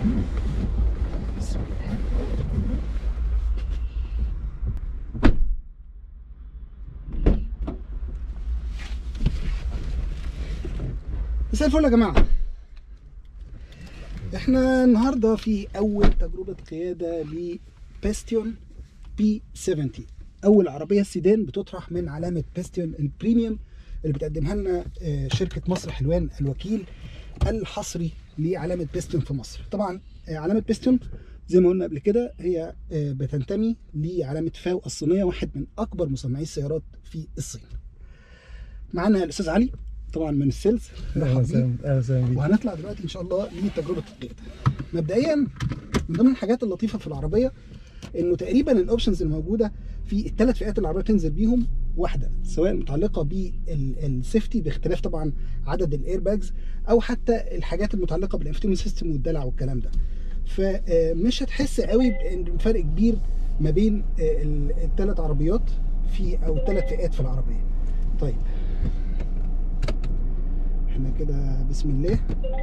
بسم الله. مساء الفل يا جماعه احنا النهارده في اول تجربه قياده لباستيون بي 70 اول عربيه سيدان بتطرح من علامه باستيون البريميوم اللي بتقدمها لنا آه، شركه مصر حلوان الوكيل الحصري لعلامه باستيون في مصر طبعا آه، علامه باستيون زي ما قلنا قبل كده هي آه، بتنتمي لعلامه فاو الصينيه واحد من اكبر مصنعي السيارات في الصين معانا الاستاذ علي طبعا من السيلز اهلا مرحبا بيه. وسهلا اهلا وسهلا بيك وهنطلع دلوقتي ان شاء الله لتجربه القياده مبدئيا من ضمن الحاجات اللطيفه في العربيه انه تقريبا الاوبشنز الموجوده في الثلاث فئات اللي العربيه تنزل بيهم واحده سواء متعلقه بالسيفتي باختلاف طبعا عدد الاير باجز او حتى الحاجات المتعلقه بالانفتيمنت سيستم والدلع والكلام ده فمش هتحس قوي بان فرق كبير ما بين الثلاث عربيات في او الثلاث فئات في العربيه طيب احنا كده بسم الله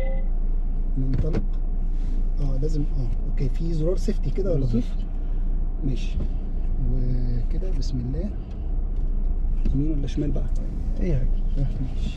ننطلق اه لازم اه اوكي في زرار سيفتي كده ولا لطيف ماشي وكده بسم الله يمين ولا شمال بقى اي حاجه ماشي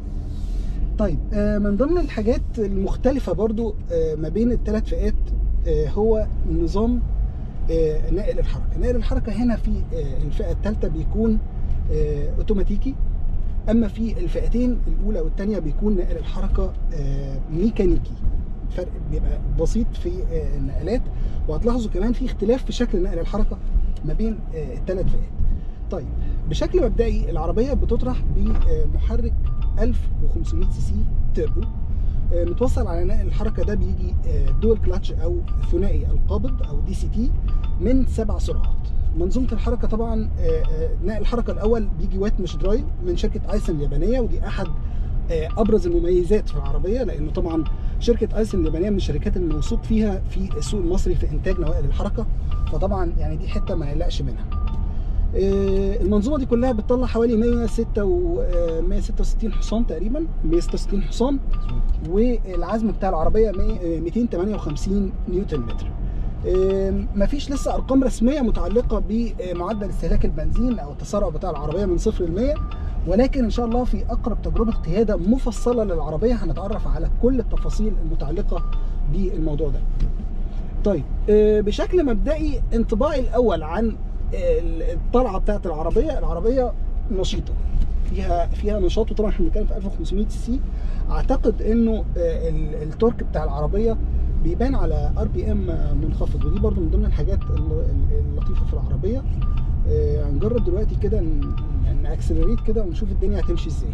طيب آه من ضمن الحاجات المختلفة برضو آه ما بين الثلاث فئات آه هو نظام آه نقل الحركة نقل الحركة هنا في آه الفئة الثالثة بيكون آه اوتوماتيكي اما في الفئتين الاولى والثانيه بيكون نقل الحركه آه، ميكانيكي فرق بيبقى بسيط في آه، النقلات وهتلاحظوا كمان في اختلاف في شكل نقل الحركه ما بين آه، الثلاث فئات طيب بشكل مبدئي العربيه بتطرح بمحرك 1500 سي سي تيربو آه، متوصل على نقل الحركه ده بيجي دول كلاتش او ثنائي القابض او دي سي تي من سبع سرعات منظومه الحركه طبعا آه، آه، نقل الحركه الاول بيجي وات مش درايف من شركه ايسن اليابانيه ودي احد آه، ابرز المميزات في العربيه لانه طبعا شركه ايسن اليابانيه من الشركات الموثوق فيها في السوق المصري في انتاج نوائل الحركه فطبعا يعني دي حته ما يقلقش منها آه، المنظومه دي كلها بتطلع حوالي 106 و آه، 166 حصان تقريبا 166 حصان والعزم بتاع العربيه 100 258 نيوتن متر آم، مفيش لسه ارقام رسميه متعلقه بمعدل استهلاك البنزين او التسارع بتاع العربيه من صفر ل 100 ولكن ان شاء الله في اقرب تجربه قياده مفصله للعربيه هنتعرف على كل التفاصيل المتعلقه بالموضوع ده. طيب آه، بشكل مبدئي انطباعي الاول عن آه، الطلعه بتاعت العربيه العربيه نشيطه فيها فيها نشاط وطبعا احنا بنتكلم في 1500 سي سي اعتقد انه آه، ال- التورك بتاع العربيه بيبان على ار بي ام منخفض ودي برضو من ضمن الحاجات الل- اللطيفه في العربيه آه، هنجرب دلوقتي كده ن- يعني ناكسلريت كده ونشوف الدنيا هتمشي ازاي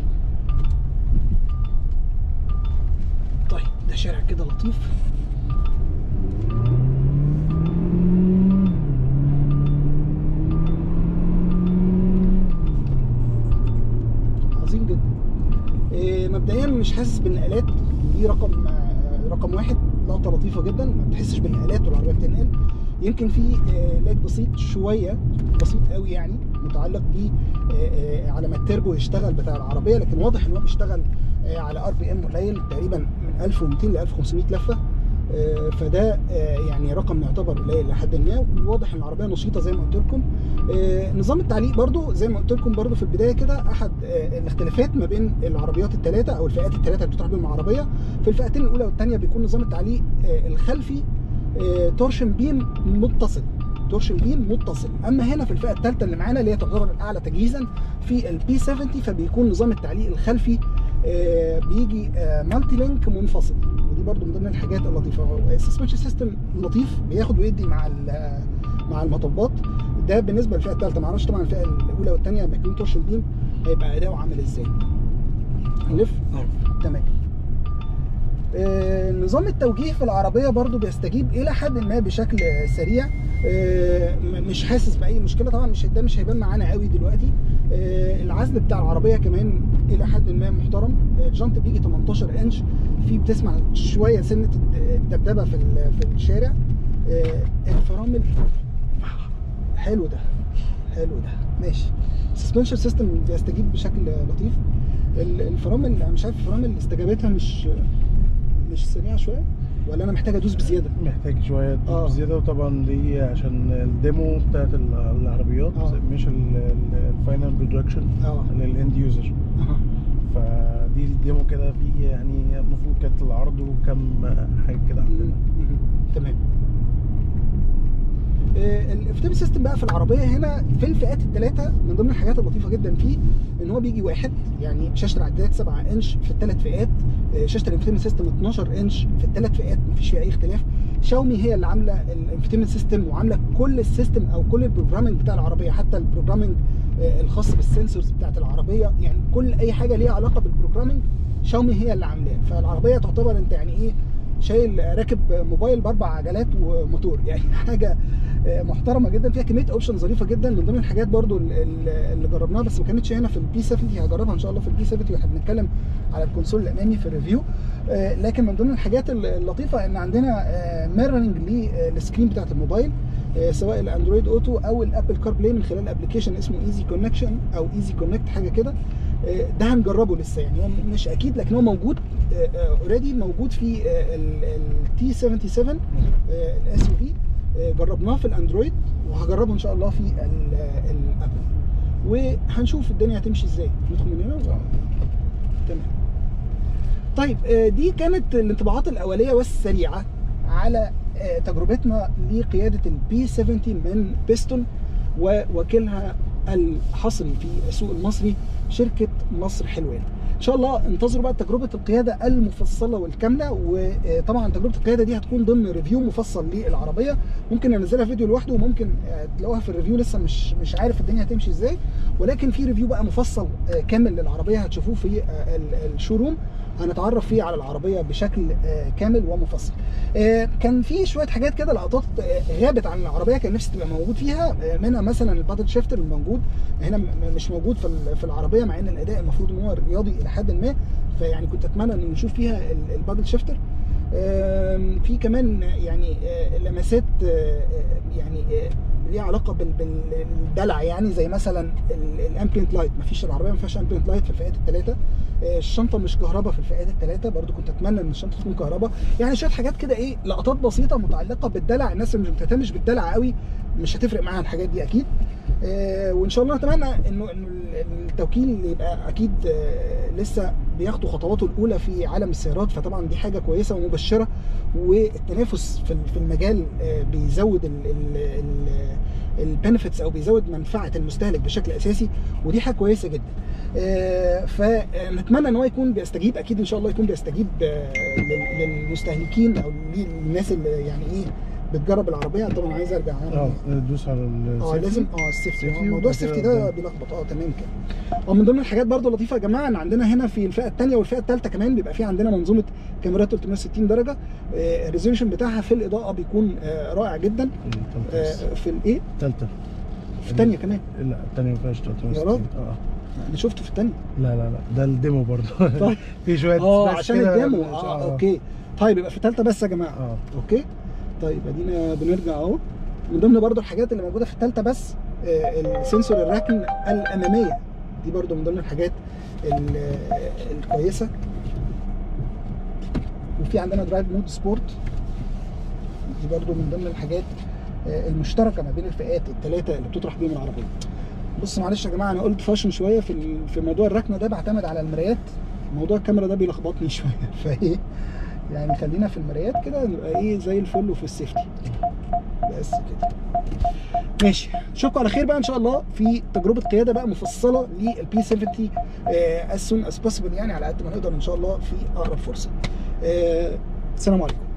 طيب ده شارع كده لطيف عظيم جدا آه، مبدئيا مش حاسس بالنقلات دي رقم آه، رقم واحد لقطه لطيفه جدا ما بتحسش بالنقلات والعربيه بتنقل يمكن في آه، لاج بسيط شويه بسيط قوي يعني متعلق ب على ما التربو يشتغل بتاع العربيه لكن واضح ان هو بيشتغل آه، على ار بي ام قليل تقريبا من 1200 ل 1500 لفه آه، فده آه، يعني رقم يعتبر قليل لحد ما وواضح ان العربيه نشيطه زي ما قلت لكم آه، نظام التعليق برضو زي ما قلت لكم برضو في البدايه كده احد آه، الاختلافات ما بين العربيات الثلاثه او الفئات الثلاثه اللي بتطرح بيهم العربيه في الفئتين الاولى والثانيه بيكون نظام التعليق آه، الخلفي آه، تورشن بيم متصل تورشن بيم متصل اما هنا في الفئه الثالثه اللي معانا اللي هي تعتبر الاعلى تجهيزا في البي 70 فبيكون نظام التعليق الخلفي آه، بيجي مالتي لينك منفصل ودي برضو من ضمن الحاجات اللطيفه السسبنشن سيستم لطيف بياخد ويدي مع ال- مع المطبات ده بالنسبه للفئه الثالثه معرفش طبعا الفئه الاولى والثانيه لما يكون تورشن بيم هيبقى اداؤه عامل ازاي هنلف تمام آه، نظام التوجيه في العربية برضو بيستجيب إلى حد ما بشكل سريع آه، م- مش حاسس بأي مشكلة طبعا مش ده مش هيبان معانا قوي دلوقتي آه، العزل بتاع العربية كمان إلى حد ما محترم آه، الجنط بيجي 18 إنش في بتسمع شوية سنة الد- الدبدبة في ال- في الشارع آه، الفرامل حلو ده حلو ده ماشي السسبنشن سيستم بيستجيب بشكل لطيف ال- الفرامل أنا مش عارف الفرامل استجابتها مش مش سريعه شويه ولا انا محتاج ادوس بزياده محتاج شويه تدوس آه. بزياده وطبعا دي عشان الديمو بتاعت ال- العربيات آه. مش الفاينل برودكشن اه للاند يوزر أها. فدي الديمو كده في يعني المفروض كانت العرض وكم حاجه كده عندنا مم. تمام الافتام سيستم بقى في العربيه هنا في الفئات الثلاثه من ضمن الحاجات اللطيفه جدا فيه ان هو بيجي واحد يعني شاشه العداد 7 انش في الثلاث فئات آه، شاشه الانفتيمنت سيستم 12 انش في الثلاث فئات مفيش فيها اي اختلاف شاومي هي اللي عامله الانفتيمنت سيستم وعامله كل السيستم او كل البروجرامنج بتاع العربيه حتى البروجرامنج آه، الخاص بالسنسورز بتاعت العربيه يعني كل اي حاجه ليها علاقه بالبروجرامنج شاومي هي اللي عاملاه فالعربيه تعتبر انت يعني ايه شايل راكب موبايل باربع عجلات وموتور يعني حاجه آه، محترمه جدا فيها كميه اوبشن ظريفه جدا من ضمن الحاجات برضو ال- ال- اللي جربناها بس ما كانتش هنا في البي 70 هجربها ان شاء الله في البي 70 واحنا بنتكلم على الكونسول الامامي في الريفيو آه، لكن من ضمن الحاجات ال- اللطيفه ان عندنا ميرورنج للسكرين بتاعت الموبايل آه، سواء الاندرويد اوتو او الابل كار بلاي من خلال ابلكيشن اسمه ايزي كونكشن او ايزي كونكت حاجه كده آه، ده هنجربه لسه يعني هو مش اكيد لكن هو موجود اوريدي موجود في التي 77 الاس يو في جربناه في الاندرويد وهجربه ان شاء الله في ال- الابل وهنشوف الدنيا هتمشي ازاي ندخل من هنا تمام طيب آه، دي كانت الانطباعات الاوليه والسريعه على آه، تجربتنا لقياده البي 70 من بيستون ووكيلها الحصري في السوق المصري شركه مصر حلوان ان شاء الله انتظروا بقى تجربه القياده المفصله والكامله وطبعا تجربه القياده دي هتكون ضمن ريفيو مفصل للعربيه ممكن ننزلها فيديو لوحده وممكن آه، تلاقوها في الريفيو لسه مش مش عارف الدنيا هتمشي ازاي ولكن في ريفيو بقى مفصل آه، كامل للعربيه هتشوفوه في آه، ال- الشوروم هنتعرف فيه على العربيه بشكل آه، كامل ومفصل آه، كان في شويه حاجات كده لقطات آه، غابت عن العربيه كان نفسي تبقى موجود فيها آه، منها مثلا البادل شيفتر الموجود هنا م- مش موجود في ال- في العربيه مع ان الاداء المفروض ان هو رياضي الى حد ما فيعني كنت اتمنى ان نشوف فيها ال- البادل شيفتر آم، في كمان يعني آه، لمسات آه، آه، يعني آه، ليها علاقه بال- بال- بالدلع يعني زي مثلا الامبيانت لايت مفيش العربيه ما فيهاش امبيانت لايت في الفئات الثلاثه الشنطه مش كهرباء في الفئات الثلاثه برضو كنت اتمنى ان الشنطه تكون كهرباء يعني شويه حاجات كده ايه لقطات بسيطه متعلقه بالدلع الناس اللي مش بتهتمش بالدلع قوي مش هتفرق معاها الحاجات دي اكيد آه، وان شاء الله نتمنى انه انه التوكيل يبقى اكيد آه، لسه بياخدوا خطواته الاولى في عالم السيارات فطبعا دي حاجه كويسه ومبشره والتنافس في في المجال آه، بيزود البنفيتس او بيزود منفعه المستهلك بشكل اساسي ودي حاجه كويسه جدا آه، فنتمنى ان هو يكون بيستجيب اكيد ان شاء الله يكون بيستجيب آه، لل- للمستهلكين او للناس اللي يعني ايه بتجرب العربيه طبعا عايز ارجع اه دوس على ال اه لازم اه السيفتي سيفتي آه، موضوع وبعد السيفتي كده ده قدام. بيلخبط اه تمام كده اه من ضمن الحاجات برضو اللطيفه يا جماعه ان عندنا هنا في الفئه الثانيه والفئه الثالثه كمان بيبقى في عندنا منظومه كاميرات 360 درجه آه، الريزولوشن بتاعها في الاضاءه بيكون آه، رائع جدا آه، في الايه الثالثة في الثانيه كمان لا الثانية ما فيهاش 360 راجل؟ اه انا شفته في الثانيه لا لا لا ده الديمو برضه طيب. في شوية اه سبيس عشان كده الديمو مش- اه اوكي طيب يبقى في الثالثه بس يا جماعه اه اوكي طيب ادينا بنرجع اهو من ضمن برضو الحاجات اللي موجوده في الثالثه بس آه، السنسور الركن الاماميه دي برضو من ضمن الحاجات ال- آه، الكويسه وفي عندنا درايف مود سبورت دي برضو من ضمن الحاجات آه، المشتركه ما بين الفئات الثلاثه اللي بتطرح بيهم العربيه بص معلش يا جماعه انا قلت فاشن شويه في ال- في موضوع الركنه ده بعتمد على المرايات موضوع الكاميرا ده بيلخبطني شويه فايه يعني خلينا في المرايات كده نبقى ايه زي الفل وفي السيفتي بس كده ماشي اشوفكم على خير بقى ان شاء الله في تجربه قياده بقى مفصله للبي 70 از سون از بوسيبل يعني على قد ما نقدر ان شاء الله في اقرب فرصه آه، السلام عليكم